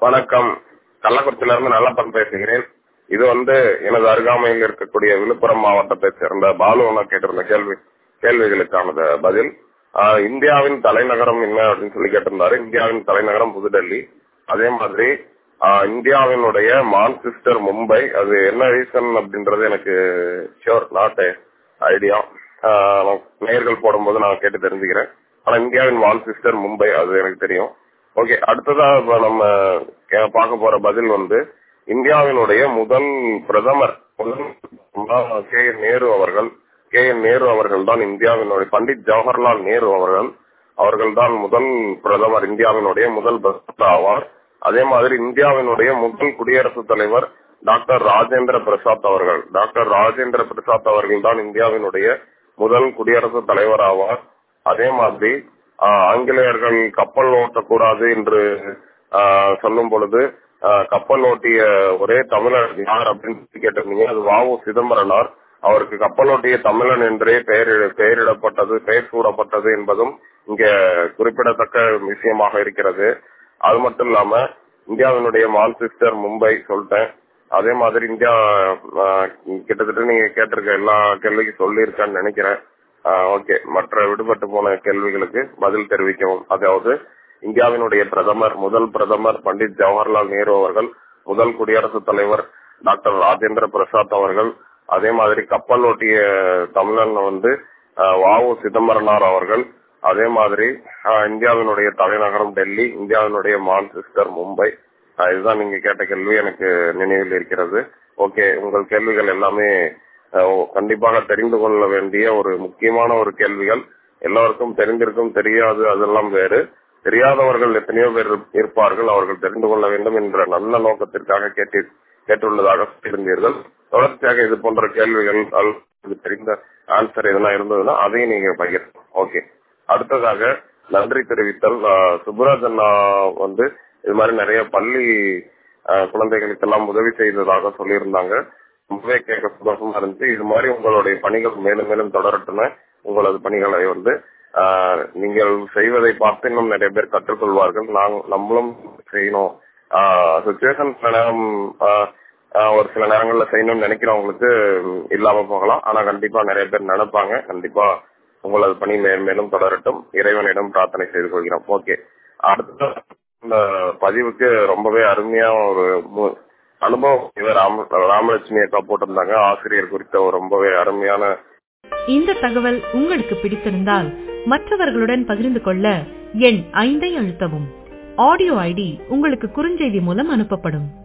வணக்கம் கள்ளக்குறிச்சியில இருந்து நல்லப்பன் பேசுகிறேன் இது வந்து எனது அருகாமையில் இருக்கக்கூடிய விழுப்புரம் மாவட்டத்தை சேர்ந்த பாலு அண்ணா கேட்டிருந்த கேள்வி கேள்விகளுக்கானது பதில் ஆஹ் இந்தியாவின் தலைநகரம் என்ன அப்படின்னு சொல்லி கேட்டிருந்தாரு இந்தியாவின் தலைநகரம் புதுடெல்லி அதே மாதிரி ஆஹ் இந்தியாவினுடைய மான்செஸ்டர் மும்பை அது என்ன ரீசன் அப்படின்றது எனக்கு ஷியோர் நாட் ஐடியா நேர்கள் போடும்போது நான் கேட்டு தெரிஞ்சுக்கிறேன் ஆனா இந்தியாவின் மான்செஸ்டர் மும்பை அது எனக்கு தெரியும் ஓகே அடுத்ததா இப்ப நம்ம கே- பார்க்க போற பதில் வந்து இந்தியாவினுடைய முதல் பிரதமர் முதல் கே என் நேரு அவர்கள் கே என் நேரு அவர்கள் தான் இந்தியாவினுடைய பண்டிட் ஜவஹர்லால் நேரு அவர்கள் அவர்கள் தான் முதல் பிரதமர் இந்தியாவினுடைய முதல் பிரதமர் ஆவார் அதே மாதிரி இந்தியாவினுடைய முதல் குடியரசுத் தலைவர் டாக்டர் ராஜேந்திர பிரசாத் அவர்கள் டாக்டர் ராஜேந்திர பிரசாத் அவர்கள் தான் இந்தியாவினுடைய முதல் குடியரசுத் தலைவர் ஆவார் அதே மாதிரி ஆஹ், ஆங்கிலேயர்கள் கப்பல் ஓட்டக்கூடாது என்று ஆஹ், சொல்லும் பொழுது ஆஹ், கப்பல் ஓட்டிய ஒரே தமிழர் யார் அப்படின்னு சொல்லி கேட்டிருந்தீங்க அது வாவு சிதம்பரனார் அவருக்கு கப்பலோட்டிய தமிழன் என்றே பெயர் பெயரிடப்பட்டது பெயர் சூடப்பட்டது என்பதும் இங்க குறிப்பிடத்தக்க விஷயமாக இருக்கிறது அது மட்டும் இல்லாம இந்தியாவினுடைய மான்செஸ்டர் மும்பை சொல்லிட்டேன் அதே மாதிரி இந்தியா ஆஹ், கிட்டத்தட்ட நீங்க கேட்டிருக்க எல்லா கேள்விக்கும் சொல்லியிருக்கான்னு நினைக்கிறேன் ஓகே மற்ற விடுபட்டு போன கேள்விகளுக்கு பதில் தெரிவிக்கவும் அதாவது இந்தியாவினுடைய பிரதமர் முதல் பிரதமர் பண்டிட் ஜவஹர்லால் நேரு அவர்கள் முதல் குடியரசுத் தலைவர் டாக்டர் ராஜேந்திர பிரசாத் அவர்கள் அதே மாதிரி கப்பல் ஓட்டிய தமிழன் வந்து ஆஹ், வாவு சிதம்பரனார் அவர்கள் அதே மாதிரி ஆஹ், இந்தியாவினுடைய தலைநகரம் டெல்லி இந்தியாவினுடைய மான்செஸ்டர் மும்பை ஆஹ், இதுதான் நீங்க கேட்ட கேள்வி எனக்கு நினைவில் இருக்கிறது ஓகே உங்கள் கேள்விகள் எல்லாமே ஆஹ், கண்டிப்பாக தெரிந்து கொள்ள வேண்டிய ஒரு முக்கியமான ஒரு கேள்விகள் எல்லோருக்கும் தெரிந்திருக்கும் தெரியாது அதெல்லாம் வேறு தெரியாதவர்கள் எத்தனையோ பேர் இருப்பார்கள் அவர்கள் தெரிந்து கொள்ள வேண்டும் என்ற நல்ல நோக்கத்திற்காக கேட்டு கேட்டுள்ளதாக இருந்தீர்கள் தொடர்ச்சியாக இது போன்ற கேள்விகள் அல்லது தெரிந்த ஆன்சர் எதனா இருந்ததுன்னா அதையும் நீங்க பகிரணும் ஓகே அடுத்ததாக நன்றி தெரிவித்தல் ஆஹ், சுப்புராஜ் அண்ணா வந்து இது மாதிரி நிறைய பள்ளி ஆஹ், குழந்தைகளுக்கெல்லாம் உதவி செய்ததாக சொல்லியிருந்தாங்க ரொம்பவே கேட்க சந்தோஷமா இருந்துச்சு இது மாதிரி உங்களுடைய பணிகள் மேலும் மேலும் தொடரட்டுமே உங்களது பணிகளை வந்து ஆஹ், நீங்கள் செய்வதை பார்த்து இன்னும் நிறைய பேர் கற்றுக்கொள்வார்கள் நாங்க நம்மளும் செய்யணும் சுச்சுவேஷன் சில நேரம் ஆஹ், ஆஹ், ஒரு சில நேரங்கள்ல செய்யணும்னு நினைக்கிறவங்களுக்கு ம், இல்லாம போகலாம் ஆனா கண்டிப்பா நிறைய பேர் நினைப்பாங்க கண்டிப்பா உங்களது பணி மேலும் மேலும் தொடரட்டும் இறைவனிடம் பிரார்த்தனை செய்து கொள்கிறோம் ஓகே அடுத்த இந்த பதிவுக்கு ரொம்பவே அருமையா ஒரு மு- அனுபவம் இவர் ராம ராமலட்சுமி அக்கா போட்டிருந்தாங்க ஆசிரியர் குறித்த ஒரு ரொம்பவே அருமையான இந்த தகவல் உங்களுக்கு பிடித்திருந்தால் மற்றவர்களுடன் பகிர்ந்து கொள்ள எண் ஐந்தை அழுத்தவும் ஆடியோ ஐடி உங்களுக்கு குறுஞ்செய்தி மூலம் அனுப்பப்படும்